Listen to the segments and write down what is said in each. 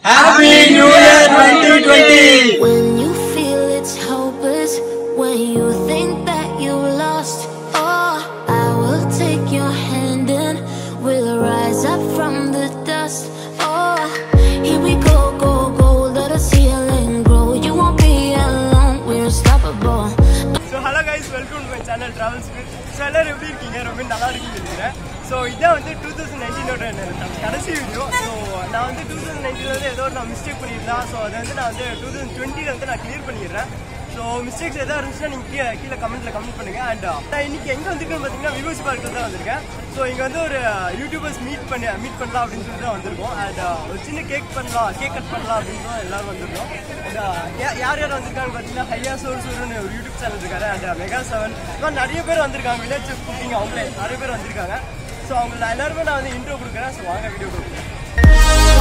Happy New Year 2020! When you feel it's hopeless, when you think that you lost, oh, I will take your hand and we'll rise up from the dust. Oh, here we go, go, go, let us heal and grow. You won't be alone, we're unstoppable. So hello guys welcome to my channel travel speed so எல்லாரும் எப்படி இருக்கீங்க ரொம்ப நல்லா இருக்குன்னு நினைக்கிறேன் so இதான் வந்து two thousand நைன்டீனோட கடைசி வீடியோ ஸோ நான் வந்து டூ தௌசண்ட் நைன்டீனில் வந்து ஏதோ ஒரு நான் மிஸ்டேக் பண்ணியிருந்தேன் ஸோ அதை வந்து நான் வந்து டூ தௌசண்ட் டுவெண்ட்டியில் வந்து நான் கிளியர் பண்ணிடுறேன் ஸோ மிஸ்டேக்ஸ் எதாவது இருந்துச்சுன்னா நீங்கள் கீழே கீழே கமெண்ட்டில் கமெண்ட் பண்ணுங்க அண்ட் நான் இன்னைக்கு எங்கே வந்திருக்கேன்னு பார்த்தீங்கன்னா விவோஸ் பார்க்கில் தான் வந்திருக்கேன் ஸோ இங்கே வந்து ஒரு யூடியூபர்ஸ் மீட் பண்ணி மீட் பண்ணலாம் அப்படின்னு சொல்லிட்டு தான் வந்திருக்கோம் அண்ட் ஒரு சின்ன கேக் பண்ணலாம் கேக் கட் பண்ணலாம் அப்படின்னு தான் எல்லாரும் வந்திருக்கோம் அண்ட் யார் யார் வந்திருக்காங்க பார்த்தீங்கன்னா ஹையா சோர் சோர்னு ஒரு யூடியூப் சேனல் இருக்காரு அண்ட் மெகா செவன் இந்த மாதிரி நிறைய பேர் வந்திருக்காங்க வில்லேஜ் குக்கிங் அவங்களே நிறைய பேர் வந்திருக்காங்க ஸோ அவங்கள எல்லாருமே நான் வந்து இன்ட்ரோ கொடுக்குறேன் ஸோ வாங்க வீடியோ கொடுக்குறேன்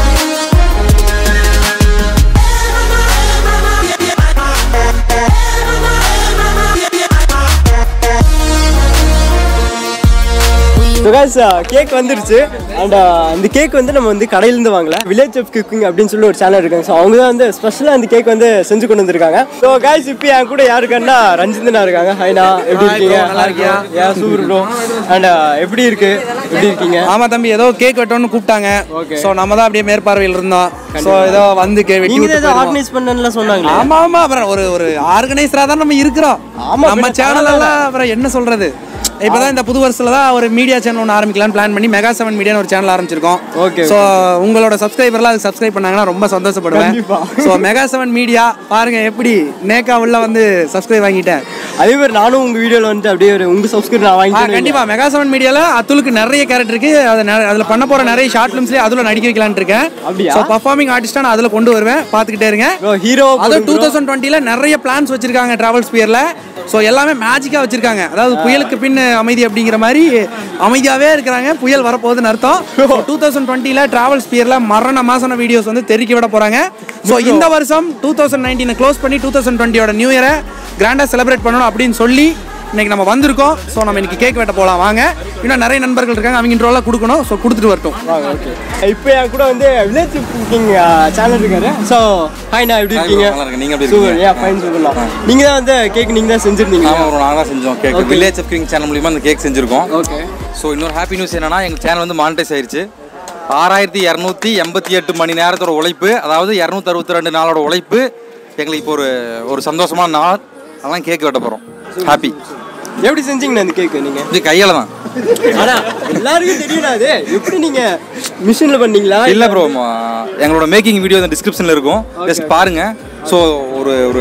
ஸோ கைஸ் கேக் வந்துருச்சு அண்ட் அந்த கேக் வந்து நம்ம வந்து கடையிலேருந்து வாங்கல வில்லேஜ் ஆஃப் குக்கிங் அப்படின்னு சொல்லி ஒரு சேனல் இருக்காங்க ஸோ அவங்க தான் வந்து ஸ்பெஷலாக அந்த கேக் வந்து செஞ்சு கொண்டு வந்திருக்காங்க ஸோ கைஸ் இப்போ என் கூட யாரு இருக்காங்கன்னா ரஞ்சிந்தனா இருக்காங்க ஹைனா எப்படி இருக்கீங்க நல்லா இருக்கியா யா சூப்பர் ப்ரோ அண்ட் எப்படி இருக்கு எப்படி இருக்கீங்க ஆமா தம்பி ஏதோ கேக் வெட்டணும்னு கூப்பிட்டாங்க Okay. சோ நம்ம தான் அப்படியே மேற்பார்வையில் இருந்தோம் சோ ஏதோ வந்து கே வெட்டி நீங்க விட்டு ஏதோ போயிடுவோம். ஆர்கனைஸ் பண்ணல சொன்னாங்க ஆமா ஆமா அப்புறம் ஒரு ஒரு ஆர்கனைசரா தான் நம்ம இருக்கிறோம் ஆமா, நம்ம பின்ன சேனல் எல்லாம் அப்புறம் என்ன சொல்றது இப்பதான் இந்த புது வருஷத்துல தான் ஒரு மீடியா சேனல் ஒன்று ஆரம்பிக்கலாம்னு பிளான் பண்ணி மெகா செவன் மீடியான்னு ஒரு சேனல் ஆரம்பிச்சிருக்கோம் Okay, ஸோ உங்களோட சப்ஸ்கிரைபர்லாம் அதுக்கு சப்ஸ்கிரைப் பண்ணாங்கன்னா ரொம்ப சந்தோஷப்படுவேன் கண்டிப்பா. ஸோ மெகா செவன் மீடியா பாருங்க எப்படி நேக்கா உள்ள வந்து சப்ஸ்கிரைப் வாங்கிட்டேன் அதே மாதிரி நானும் உங்க வீடியோல வந்து அப்படியே ஒரு உங்க சப்ஸ்கிரைப் நான் ஆ, வாங்கிட்டேன் கண்டிப்பா மெகா செவன் மீடியால அத்துலுக்கு நிறைய கேரக்டர் இருக்கு அது நெ- அதுல பண்ண போற நிறைய ஷார்ட் ஃபிலிம்ஸ்லயே அதுல நடிக்க வைக்கலாம்னு இருக்கேன் அப்படியா? ஸோ பர்ஃபார்மிங் ஆர்டிஸ்டா நான் அதுல கொண்டு வருவேன் பாத்துக்கிட்டே இருங்க ஹீரோ அதுவும் டூ தௌசண்ட் டுவெண்ட்டில நிறைய பிளான்ஸ் வச்சிருக்காங்க டிராவல் ஸ்பியர்ல ஸோ எல்லாமே மேஜிக்கா வச்சிருக்காங்க அதாவது புயலுக்கு பின் அமைதி அப்படிங்கிற மாதிரி அமைதியாவே இருக்கிறாங்க புயல் வரப்போகுதுன்னு அர்த்தம் டூ தௌசண்ட் டுவெண்ட்டில டிராவல் ஸ்பியர்ல மரண மாசன வீடியோஸ் வந்து தெறிக்க விட போறாங்க ஸோ இந்த வருஷம் டூ தௌசண்ட் நைன்டீனை க்ளோஸ் பண்ணி டூ தௌசண்ட் டுவெண்ட்டியோட நியூ இயரை கிராண்டா செலிப்ரேட் பண்ணணும் அப்படின்னு சொல்லி இன்னைக்கு நம்ம வந்திருக்கோம் ஸோ நம்ம இன்னைக்கு கேக் வெட்ட போகலாம் வாங்க இன்னும் நிறைய நண்பர்கள் இருக்காங்க அவங்க இன்ட்ரோலாம் கொடுக்கணும் ஸோ கொடுத்துட்டு வரட்டும் இப்போ என் கூட வந்து வில்லேஜ் குக்கிங் சேனல் இருக்காரு ஸோ ஹாய் நான் எப்படி இருக்கீங்க நல்லா இருக்கேன். நீங்க எப்படி சூப்பர் இருக்கீங்க? யா ஃபைன் சூப்பர்லாம் நீங்க தான் வந்து கேக் நீங்க தான் செஞ்சிருந்தீங்க ஆமா ப்ரோ நாங்கள் தான் செஞ்சோம் cake Okay. Village cooking channel மூலியமா அந்த கேக் செஞ்சிருக்கோம் ஓகே ஸோ இன்னொரு ஹாப்பி நியூஸ் என்னன்னா எங்கள் சேனல் வந்து மானிட்டைஸ் ஆயிருச்சு ஆறாயிரத்தி இரநூத்தி எண்பத்தி எட்டு மணி நேரத்தோட உழைப்பு அதாவது இரநூத்தி அறுபத்தி ரெண்டு நாளோட உழைப்பு எங்களுக்கு இப்போ ஒரு ஒரு சந்தோஷமான நாள் அதெல்லாம் கேக் வெட்ட போகிறோம் ஹாப்பி எப்படி செஞ்சீங்கண்ணா இந்த கேக் நீங்க இது கையால் தான் ஆனா எல்லாருக்கும் தெரியும்டா அது எப்படி நீங்க மிஷின்ல பண்ணீங்களா இல்லை ப்ரோ எங்களோட மேக்கிங் வீடியோ இந்த டிஸ்கிரிப்ஷனில் இருக்கும் ஜஸ்ட் பாருங்க ஸோ ஒரு ஒரு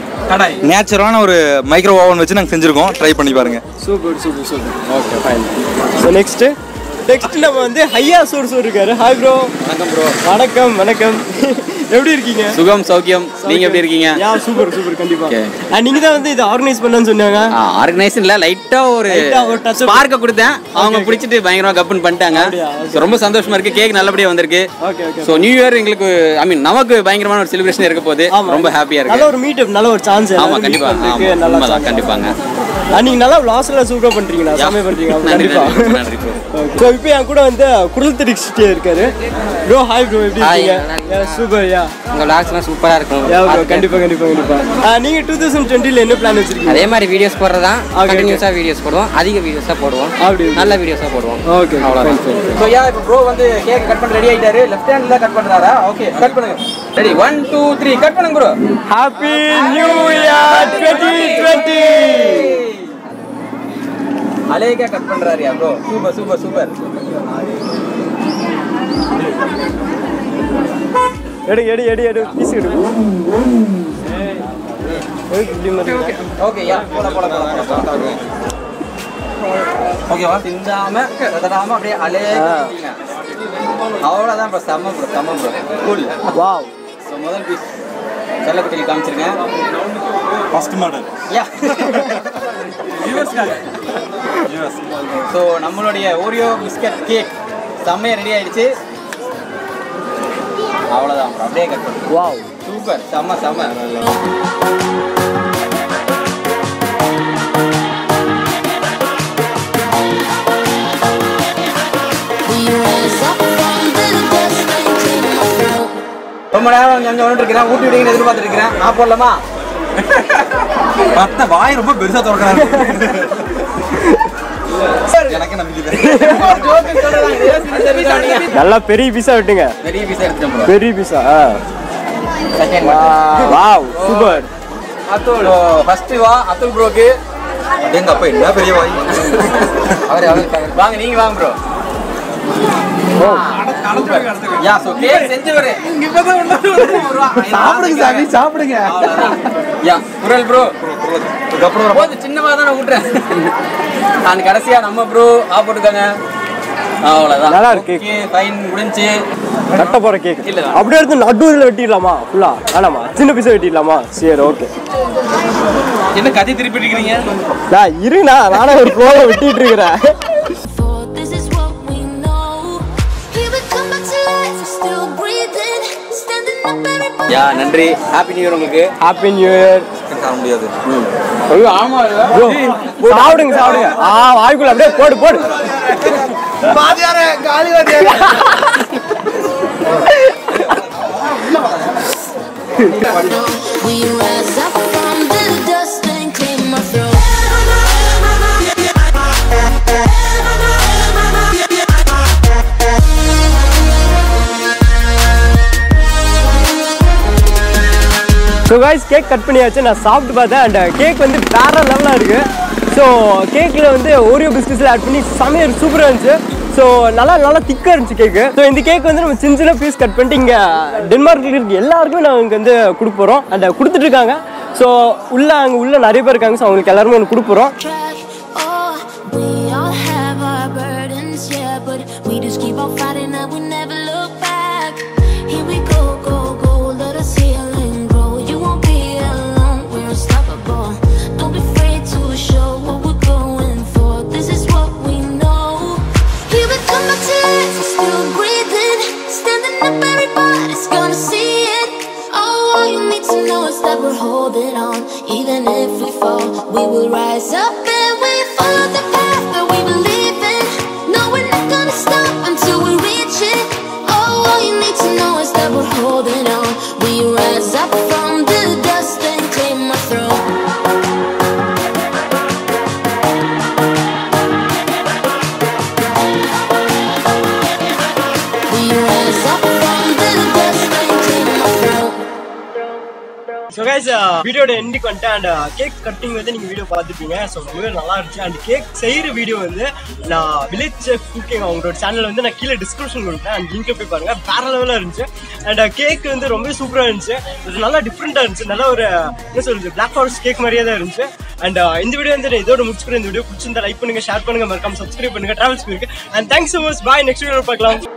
நேச்சுரலான ஒரு மைக்ரோ ஓவன் வச்சு நாங்கள் செஞ்சுருக்கோம் ட்ரை பண்ணி பாருங்க super super super okay fine so next next நம்ம வந்து ஹையா சோர் சோர் இருக்காரு ஹாய் ப்ரோ வணக்கம் ப்ரோ வணக்கம் வணக்கம் எப்படி இருக்கீங்க சுகம் சௌக்கியம் நீங்க எப்படி இருக்கீங்க யா சூப்பர் சூப்பர் கண்டிப்பா Okay. அண்ட் நீங்க தான் வந்து இதை ஆர்கனைஸ் பண்ணன்னு சொன்னாங்க ஆர்கனைசேஷன்ல லைட்டா ஒரு Light ஆ ஒரு touch up. ஸ்பார்க்க கொடுத்தேன் அவங்க okay. பிடிச்சிட்டு பயங்கரமா கப்புன்னு பண்ணிட்டாங்க அப்படியா? Okay. So, ரொம்ப சந்தோஷமா இருக்கு கேக் நல்லபடியா வந்திருக்கு okay okay so new year எங்களுக்கு ஐ மீன் நமக்கு பயங்கரமான ஒரு செலிப்ரேஷன் இருக்க போகுது ஆமா. ரொம்ப ஹாப்பியா நல்ல இருக்கு ஒரு மீட் நல்ல ஒரு சான்ஸ் ஆமா கண்டிப்பா ஆமா உண்மைதான் கண்டிப்பாங்க நீங்க நல்லா விளாஸ்ல சூப்பரா பண்றீங்களா செமையா பண்றீங்க நன்றி கண்டிப்பா நன்றி ரொம்ப நன்றி bro. ஸோ இப்போ என் கூட வந்து குரல் திருஷ்டி இருக்காரு ப்ரோ ஹாய் ப்ரோ எப்படி Hi, இருக்கீங்க நல்லா யா சூப்பர் யா உங்க விளாக்ஸ்லாம் சூப்பரா இருக்கும் யா ப்ரோ பார்த்துக்க. கண்டிப்பா கண்டிப்பா கண்டிப்பா ஆ, நீங்க டூ தௌசண்ட் டுவெண்ட்டில என்ன பிளான் வச்சிருக்கீங்க அதே மாதிரி வீடியோஸ் போடுறதான் okay. கண்டினியூஸா வீடியோஸ் போடுவோம் அதிக வீடியோஸா போடுவோம் அப்படி நல்ல வீடியோஸா போடுவோம் ஓகே அவ்வளவுதான். ஸோ யா இப்போ ப்ரோ வந்து கேக் கட் பண்ண ரெடி ஆயிட்டாரு லெஃப்ட் ஹேண்ட்ல கட் பண்றாரா ஓகே கட் பண்ணுங்க ready one two three cut பண்ணுங்க bro happy new year twenty twenty அலேக்கா கட் பண்றாருயா ப்ரோ சூப்பர் சூப்பர் சூப்பர் எடு எடு எடு எடு பீஸ் எடு ஓகே யா போட போட போட போட ஓகேவா சிந்தாம கதறாம அப்படியே அலேக்கா கட்டிங்க. அவ்வளவுதான் ப்ரோ செம்ம ப்ரோ செம்ம ப்ரோ கூல் வாவ் ஸோ முதல் பீஸ் செல்லக்குட்டியில் காமிச்சிருங்க ஃபர்ஸ்ட் மாடல் யா ஸோ நம்மளுடைய ஓரியோ பிஸ்கட் கேக் செம்மையாக ரெடி ஆயிடுச்சு அவ்வளோதான் bro. அப்படியே கட் பண்ணு வாவ் சூப்பர் செம்ம செம்ம We rise up from the dust and clean our throat. ரொம்ப நேரம் அங்கே அங்கே வந்துட்டு இருக்கிறேன் ஊட்டி விடுங்கன்னு எதிர்பார்த்துட்டு இருக்கிறேன் நான் போடலாமா மத்த வாய் ரொம்ப பெருசா திறக்கிறாங்க எனக்கு நம்பிக்கை நல்லா பெரிய பீஸா விட்டுங்க பெரிய பீஸா எடுத்துட்டேன் bro. பெரிய பீஸா செகண்ட் வாவ் சூப்பர் அத்தோல் ஃபர்ஸ்ட் வா அத்தோல் ப்ரோக்கு எங்க அப்பா என்ன பெரிய வாய் அவரே அவர் வாங்க நீங்க வாங்க ப்ரோ யா சோ கேக் செஞ்சவரே சாப்பிடுங்க சாமி சாப்பிடுங்க யா குரல் ப்ரோ போது சின்னமா தான் நான் விட்டுறேன் நான் கடைசியா நம்ம ப்ரோ ஆ போட்டுக்காங்க அவ்வளவுதான் நல்லா இருக்கு. ஃபைன் முடிஞ்சு கட்ட போற கேக் இல்ல. அப்படியே எடுத்து நடுவில் வெட்டிடலாமா ஃபுல்லா வேணாமா சின்ன பீஸா வெட்டிடலாமா சரி ஓகே என்ன கதை திருப்பி இருக்கிறீங்க நான் இருண்ணா நானே ஒரு கோலை வெட்டிட்டு இருக்கிறேன் For this is what we know. Here we come back to life, we're still breathing, standing up everybody. Yeah நன்றி ஹாப்பி நியூ இயர் உங்களுக்கு ஹாப்பி நியூ இயர் தர முடியாது ஐயோ ஆமா ப்ரோ சாப்பிடுங்க சாப்பிடுங்க ஆ வாய்க்குள்ள அப்படியே போடு போடு We rise up from the dust and clean my throat. So guys cake cut பண்ணியாச்சு நான் சாப்பிட்டு பார்த்தேன் அண்ட் கேக் வந்து வேற லெவலாக இருக்கு ஸோ கேக்கில் வந்து ஓரியோ பிஸ்கட்ஸில் ஆட் பண்ணி சமையல் சூப்பராக இருந்துச்சு ஸோ நல்லா நல்லா திக்காக இருந்துச்சு கேக்கு ஸோ இந்த கேக் வந்து நம்ம சின்ன சின்ன பீஸ் கட் பண்ணிட்டு இங்கே டென்மார்க்கில் இருக்க எல்லாருக்குமே நாங்கள் இங்கே வந்து கொடுக்க போகிறோம் அண்ட் கொடுத்துட்டு இருக்காங்க ஸோ உள்ள அங்கே உள்ள நிறைய பேர் இருக்காங்க ஸோ அவங்களுக்கு எல்லாருமே ஒன்று கொடுக்க போகிறோம் track. Oh, we all have our burdens, yeah, but we just keep on fighting and we never look back. Here we go, go, go, let us heal and grow. You won't be alone, we're unstoppable. Don't be afraid to show what we're going for. This is what we know. Here we come back to life, we're still breathing, standing up, everybody's gonna see it. Oh, all you need to know is that we're holding on. Even if we fall, we will rise up and we follow the path that we believe in. No, we're not gonna stop until we reach it. Oh, all you need to know is that we're holding on. We rise up from the dust and claim our throne. We rise up from the dust and claim our throne. So guys வீடியோட எண்டுக்கு வந்துட்டு and cake cutting வந்து நீங்கள் video பார்த்துப்பீங்க so ரொம்பவே நல்லா இருந்துச்சு and cake செய்கிற video வந்து நான் வில்லேஜ் செஃப் குக்கிங் அவங்களோட சேனல் வந்து நான் கீழே டிஸ்கிரிப்ஷன் கொடுத்தேன் அண்ட் லிங்க் போய் பாருங்க வேற லெவலாக இருந்துச்சு அண்ட் கேக் வந்து ரொம்ப சூப்பராக இருந்துச்சு இது நல்லா டிஃப்ரெண்ட்டாக இருந்துச்சு நல்லா ஒரு என்ன சொல்றது பிளாக் ஃபாரஸ்ட் கேக் மாதிரியே தான் இருந்துச்சு அண்ட் இந்த வீடியோ வந்து நான் இதோட முடிச்சுக்கிறேன் இந்த வீடியோ பிடிச்சிருந்தா லைக் பண்ணுங்க ஷேர் பண்ணுங்க மறக்காம சப்ஸ்கிரைப் பண்ணுங்க டிராவல்ஸ் இருக்கு and thanks so much bye next video பார்க்கலாம்